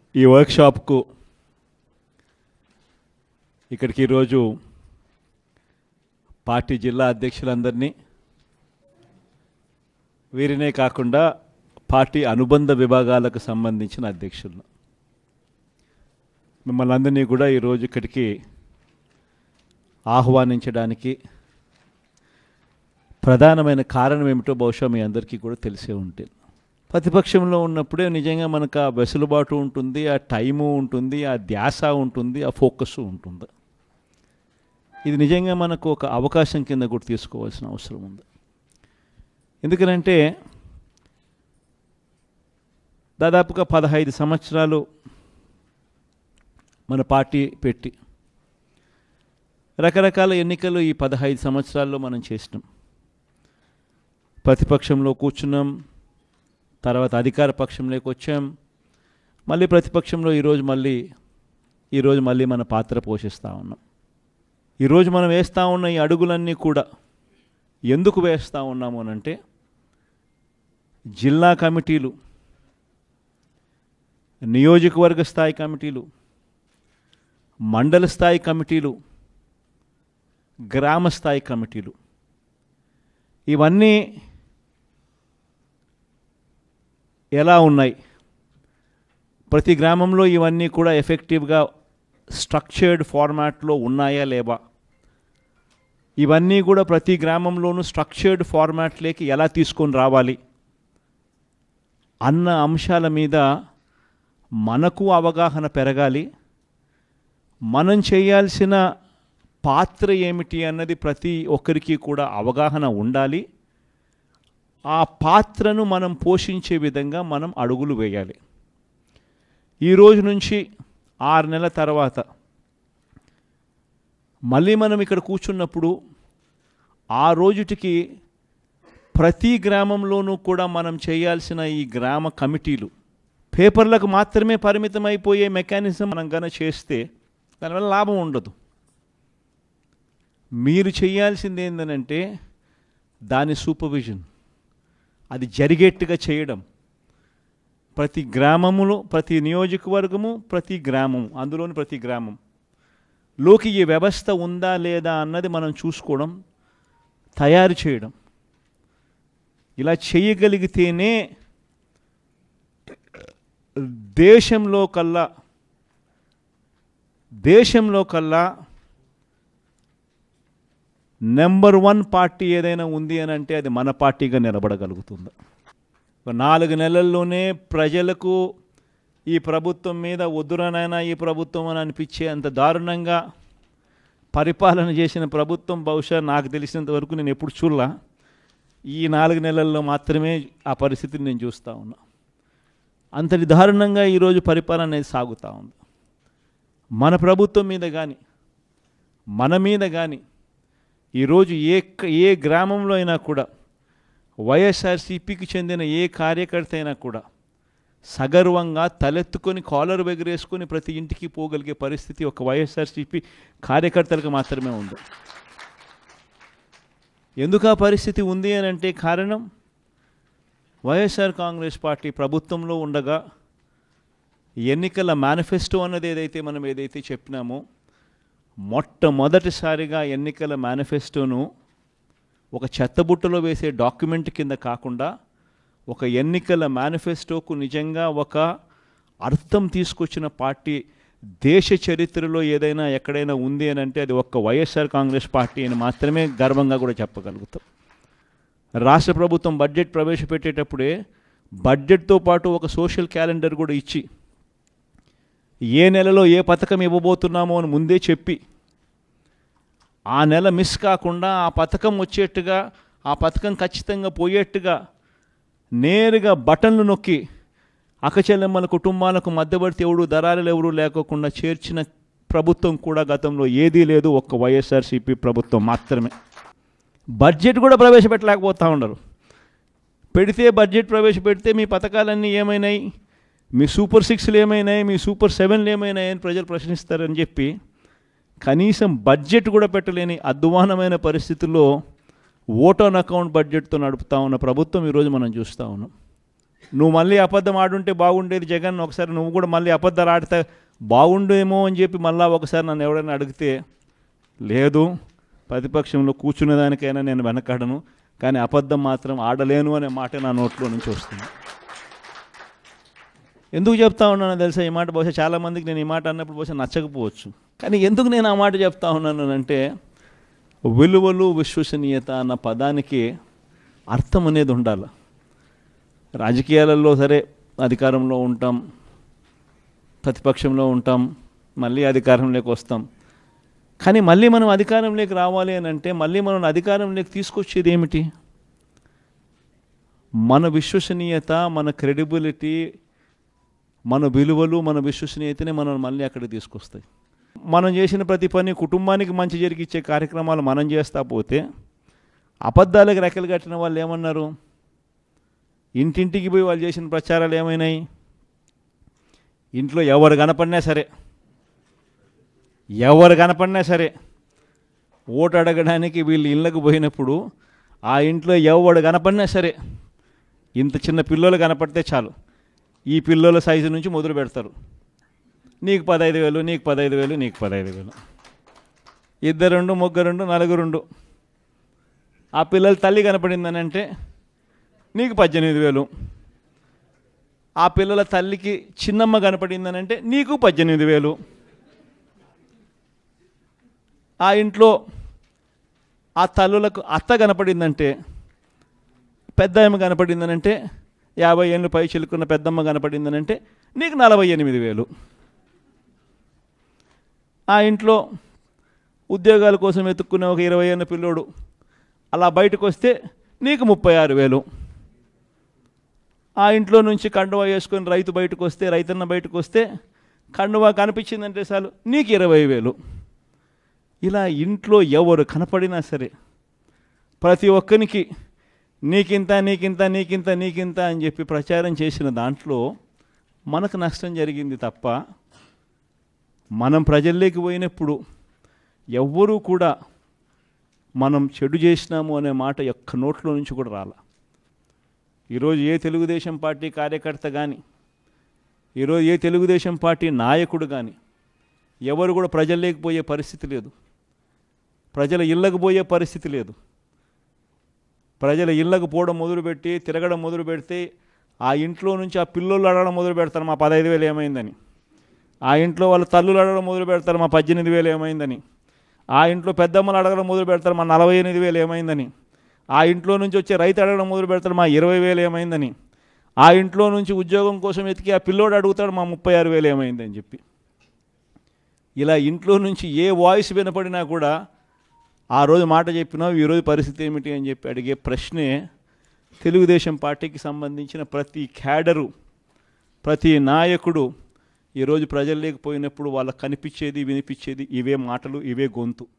ఈ వర్క్షాప్కు ఇక్కడికి ఈరోజు పార్టీ జిల్లా అధ్యక్షులందరినీ వీరినే కాకుండా పార్టీ అనుబంధ విభాగాలకు సంబంధించిన అధ్యక్షులను మిమ్మల్ని అందరినీ కూడా ఈరోజు ఇక్కడికి ఆహ్వానించడానికి ప్రధానమైన కారణం ఏమిటో బహుశా మీ అందరికీ కూడా తెలిసే ఉంటుంది ప్రతిపక్షంలో ఉన్నప్పుడే నిజంగా మనకు ఆ వెసులుబాటు ఉంటుంది ఆ టైము ఉంటుంది ఆ ధ్యాస ఉంటుంది ఆ ఫోకస్ ఉంటుంది ఇది నిజంగా మనకు ఒక అవకాశం కింద కూడా తీసుకోవాల్సిన అవసరం ఉంది ఎందుకనంటే దాదాపుగా పదహైదు సంవత్సరాలు మన పార్టీ పెట్టి రకరకాల ఎన్నికలు ఈ పదహైదు సంవత్సరాల్లో మనం చేసినాం ప్రతిపక్షంలో కూర్చున్నాం తర్వాత అధికార పక్షంలోకి వచ్చాం మళ్ళీ ప్రతిపక్షంలో ఈరోజు మళ్ళీ ఈరోజు మళ్ళీ మన పాత్ర పోషిస్తూ ఉన్నాం ఈరోజు మనం వేస్తూ ఉన్న ఈ అడుగులన్నీ కూడా ఎందుకు వేస్తూ ఉన్నాము అని అంటే జిల్లా కమిటీలు నియోజకవర్గ స్థాయి కమిటీలు మండల స్థాయి కమిటీలు గ్రామ స్థాయి కమిటీలు ఇవన్నీ ఎలా ఉన్నాయి ప్రతి గ్రామంలో ఇవన్నీ కూడా ఎఫెక్టివ్గా స్ట్రక్చర్డ్ ఫార్మాట్లో ఉన్నాయా లేవా ఇవన్నీ కూడా ప్రతి గ్రామంలోనూ స్ట్రక్చర్డ్ ఫార్మాట్లోకి ఎలా తీసుకొని రావాలి అన్న అంశాల మీద మనకు అవగాహన పెరగాలి మనం చేయాల్సిన పాత్ర ఏమిటి అన్నది ప్రతి ఒక్కరికి కూడా అవగాహన ఉండాలి ఆ పాత్రను మనం పోషించే విధంగా మనం అడుగులు వేయాలి ఈ రోజు నుంచి ఆరు నెలల తర్వాత మళ్ళీ మనం ఇక్కడ కూర్చున్నప్పుడు ఆ రోజుటికి ప్రతి గ్రామంలోనూ కూడా మనం చేయాల్సిన ఈ గ్రామ కమిటీలు పేపర్లకు మాత్రమే పరిమితం అయిపోయే మెకానిజం మనం గన చేస్తే దానివల్ల లాభం ఉండదు మీరు చేయాల్సింది ఏంటంటే దాని సూపర్విజన్ అది జరిగేట్టుగా చేయడం ప్రతి గ్రామములో ప్రతి నియోజకవర్గము ప్రతి గ్రామం అందులోని ప్రతి గ్రామం లోకి ఈ వ్యవస్థ ఉందా లేదా అన్నది మనం చూసుకోవడం తయారు చేయడం ఇలా చేయగలిగితేనే దేశంలో కల్లా దేశంలో కల్లా నెంబర్ వన్ పార్టీ ఏదైనా ఉంది అని అంటే అది మన పార్టీగా నిలబడగలుగుతుంది ఒక నాలుగు నెలల్లోనే ప్రజలకు ఈ ప్రభుత్వం మీద వద్దురనైనా ఈ ప్రభుత్వం అని అనిపించే అంత దారుణంగా పరిపాలన చేసిన ప్రభుత్వం బహుశా నాకు తెలిసినంత వరకు నేను ఎప్పుడు చూడలా ఈ నాలుగు నెలల్లో మాత్రమే ఆ పరిస్థితిని నేను చూస్తూ ఉన్నా అంతటి దారుణంగా ఈరోజు పరిపాలన అనేది సాగుతూ ఉంది మన ప్రభుత్వం మీద కానీ మన మీద కానీ ఈరోజు ఏ క- ఏ గ్రామంలో అయినా కూడా వైఎస్ఆర్సీపీకి చెందిన ఏ కార్యకర్త అయినా కూడా సగర్వంగా తలెత్తుకొని కాలర్ ఎగరేసుకొని ప్రతి ఇంటికి పోగలిగే పరిస్థితి ఒక వైఎస్ఆర్సీపీ కార్యకర్తలకు మాత్రమే ఉంది ఎందుకు ఆ పరిస్థితి ఉంది అని అంటే కారణం వైఎస్ఆర్ కాంగ్రెస్ పార్టీ ప్రభుత్వంలో ఉండగా ఎన్నికల మేనిఫెస్టో అన్నది ఏదైతే మనం ఏదైతే చెప్పినామో మొట్టమొదటిసారిగా ఎన్నికల మేనిఫెస్టోను ఒక చెత్తబుట్టలో వేసే డాక్యుమెంట్ కింద కాకుండా ఒక ఎన్నికల మేనిఫెస్టోకు నిజంగా ఒక అర్థం తీసుకొచ్చిన పార్టీ దేశ చరిత్రలో ఏదైనా ఎక్కడైనా ఉంది అని అంటే అది ఒక్క వైఎస్ఆర్ కాంగ్రెస్ పార్టీ అని మాత్రమే గర్వంగా కూడా చెప్పగలుగుతాం రాష్ట్ర ప్రభుత్వం బడ్జెట్ ప్రవేశపెట్టేటప్పుడే బడ్జెట్తో పాటు ఒక సోషల్ క్యాలెండర్ కూడా ఇచ్చి ఏ నెలలో ఏ పథకం ఇవ్వబోతున్నామో అని ముందే చెప్పి ఆ నెల మిస్ కాకుండా ఆ పథకం వచ్చేట్టుగా ఆ పథకం ఖచ్చితంగా పోయేట్టుగా నేరుగా బటన్లు నొక్కి అక్కచెల్లెమ్మల కుటుంబాలకు మధ్యవర్తి ఎవడు దళారులు ఎవరు లేకోకుండా చేర్చిన ప్రభుత్వం కూడా గతంలో ఏదీ లేదు ఒక్క వైఎస్ఆర్సీపీ ప్రభుత్వం మాత్రమే బడ్జెట్ కూడా ప్రవేశపెట్టలేకపోతూ ఉండరు పెడితే బడ్జెట్ ప్రవేశపెడితే మీ పథకాలన్నీ ఏమైనాయి మీ సూపర్ సిక్స్లు ఏమైనాయి మీ సూపర్ సెవెన్లు ఏమైనాయి అని ప్రజలు ప్రశ్నిస్తారని చెప్పి కనీసం బడ్జెట్ కూడా పెట్టలేని అధ్వానమైన పరిస్థితుల్లో ఓట్ ఆన్ అకౌంట్ బడ్జెట్తో నడుపుతా ఉన్న ప్రభుత్వం ఈరోజు మనం చూస్తూ ఉన్నాం నువ్వు మళ్ళీ అబద్ధం ఆడుంటే బాగుండేది జగన్ ఒకసారి నువ్వు కూడా మళ్ళీ అబద్ధాలు ఆడితే బాగుండేమో అని చెప్పి మళ్ళీ ఒకసారి నన్ను ఎవడైనా అడిగితే లేదు ప్రతిపక్షంలో కూర్చునేదానికైనా నేను వెనకాడను కానీ అబద్ధం మాత్రం ఆడలేను అనే మాట నా నోట్లో నుంచి వస్తుంది ఎందుకు చెప్తా ఉన్నానో తెలుసా ఈ మాట బహుశా చాలామందికి నేను ఈ మాట అన్నప్పుడు బహుశా నచ్చకపోవచ్చు కానీ ఎందుకు నేను ఆ మాట చెప్తా ఉన్నాను అంటే విలువలు విశ్వసనీయత అన్న పదానికి అర్థం అనేది ఉండాలి రాజకీయాలలో సరే అధికారంలో ఉంటాం ప్రతిపక్షంలో ఉంటాం మళ్ళీ అధికారంలోకి వస్తాం కానీ మళ్ళీ మనం అధికారంలోకి రావాలి అని అంటే మళ్ళీ మనం అధికారంలోకి తీసుకొచ్చేది ఏమిటి మన విశ్వసనీయత మన క్రెడిబిలిటీ మన విలువలు మన విశ్వసనీయతనే మనం మళ్ళీ అక్కడికి తీసుకొస్తాయి మనం చేసిన ప్రతి పని కుటుంబానికి మంచి జరిగిచ్చే కార్యక్రమాలు మనం చేస్తా పోతే అబద్ధాలకు రెక్కలు కట్టిన వాళ్ళు ఏమన్నారు ఇంటింటికి పోయి వాళ్ళు చేసిన ప్రచారాలు ఏమైనాయి ఇంట్లో ఎవరు కనపడినా సరే ఎవరు కనపడినా సరే ఓటు అడగడానికి వీళ్ళు ఇళ్ళకు పోయినప్పుడు ఆ ఇంట్లో ఎవడు కనపడినా సరే ఇంత చిన్న పిల్లలు కనపడితే చాలు ఈ పిల్లల సైజు నుంచి మొదలు పెడతారు నీకు పదహైదు వేలు నీకు పదహైదు వేలు నీకు పదహైదు వేలు ఇద్దరుండు ముగ్గురుండు నలుగురుండు ఆ పిల్లల తల్లి కనపడిందని అంటే నీకు పద్దెనిమిది వేలు ఆ పిల్లల తల్లికి చిన్నమ్మ కనపడిందని అంటే నీకు పద్దెనిమిది వేలు ఆ ఇంట్లో ఆ తల్లులకు అత్త కనపడిందంటే పెద్ద ఆమె కనపడిందనంటే యాభై ఏళ్ళు పై చిలుకున్న పెద్దమ్మ కనపడిందనంటే నీకు నలభై ఎనిమిది వేలు ఆ ఇంట్లో ఉద్యోగాల కోసం వెతుక్కునే ఒక ఇరవై ఏళ్ళ పిల్లోడు అలా బయటకు వస్తే నీకు ముప్పై ఆరు వేలు ఆ ఇంట్లో నుంచి కండువా వేసుకొని రైతు బయటకు వస్తే రైతన్న బయటకు వస్తే కండువా కనిపించిందంటే చాలు నీకు ఇరవై వేలు ఇలా ఇంట్లో ఎవరు కనపడినా సరే ప్రతి ఒక్కరికి నీకింత నీకింత నీకింత నీకింత అని చెప్పి ప్రచారం చేసిన దాంట్లో మనకు నష్టం జరిగింది తప్ప మనం ప్రజల్లోకి పోయినప్పుడు ఎవ్వరూ కూడా మనం చెడు చేసినాము అనే మాట ఒక్క నోట్లో నుంచి కూడా రాల ఈరోజు ఏ తెలుగుదేశం పార్టీ కార్యకర్త కానీ ఈరోజు ఏ తెలుగుదేశం పార్టీ నాయకుడు కానీ ఎవరు కూడా ప్రజల్లోకి పోయే పరిస్థితి లేదు ప్రజల ఇళ్ళకు పోయే పరిస్థితి లేదు ప్రజల ఇళ్ళకు పోవడం మొదలుపెట్టి తిరగడం మొదలు పెడితే ఆ ఇంట్లో నుంచి ఆ పిల్లోళ్ళు అడగడం మొదలు పెడతారు మా పదహైదు వేలు ఏమైందని ఆ ఇంట్లో వాళ్ళ తల్లులు అడగడం మొదలు పెడతారు మా పద్దెనిమిది వేలు ఏమైందని ఆ ఇంట్లో పెద్దమ్మలు అడగడం మొదలు పెడతారు మా నలభై ఎనిమిది వేలు ఏమైందని ఆ ఇంట్లో నుంచి వచ్చే రైతు అడగడం మొదలు పెడతారు మా ఇరవై వేలు ఏమైందని ఆ ఇంట్లో నుంచి ఉద్యోగం కోసం ఎతికి ఆ పిల్లోడు అడుగుతాడు మా ముప్పై ఆరు వేలు ఏమైందని చెప్పి ఇలా ఇంట్లో నుంచి ఏ వాయిస్ వినపడినా కూడా ఆ రోజు మాట చెప్పినావు ఈరోజు పరిస్థితి ఏమిటి అని చెప్పి అడిగే ప్రశ్నే తెలుగుదేశం పార్టీకి సంబంధించిన ప్రతి క్యాడరు ప్రతి నాయకుడు ఈరోజు ప్రజల్లోకి పోయినప్పుడు వాళ్ళకి కనిపించేది వినిపించేది ఇవే మాటలు ఇవే గొంతు